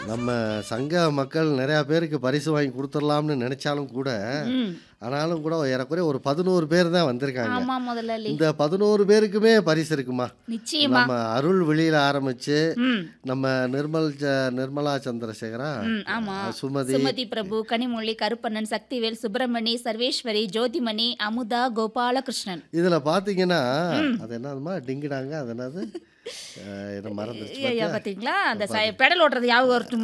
நம்ம சங்க மக்கள் நிறையா பேருக்கு பரிசு வாங்கி கொடுத்துடலாம்னு நினைச்சாலும் கூட ம். ஆனாலும் கூட ஏறக்குறைய ஒரு பதினோரு பேர் தான் வந்திருக்காங்க ஆமா முதலாளி இந்த பதினோரு பேருக்குமே பரிசு இருக்குமா நிச்சயமா நம்ம அருள் வெளியில ஆரம்பிச்சு ம் நம்ம நிர்மல் ச- நிர்மலா சந்திரசேகரா ம் ஆமா சுமதி சுமதி பிரபு கனிமொழி கருப்பண்ணன் சக்திவேல் சுப்பிரமணி சர்வேஸ்வரி ஜோதிமணி அமுதா கோபாலகிருஷ்ணன் இதுல பாத்தீங்கன்னா அது என்னதுமா டிங்கிடாங்க அது என்னது அஹ், என்ன மறந்துருச்சு ஐயா பாத்தீங்களா அந்த ச- பெடல் ஓட்டுறது ஞாபகம் வரட்டும்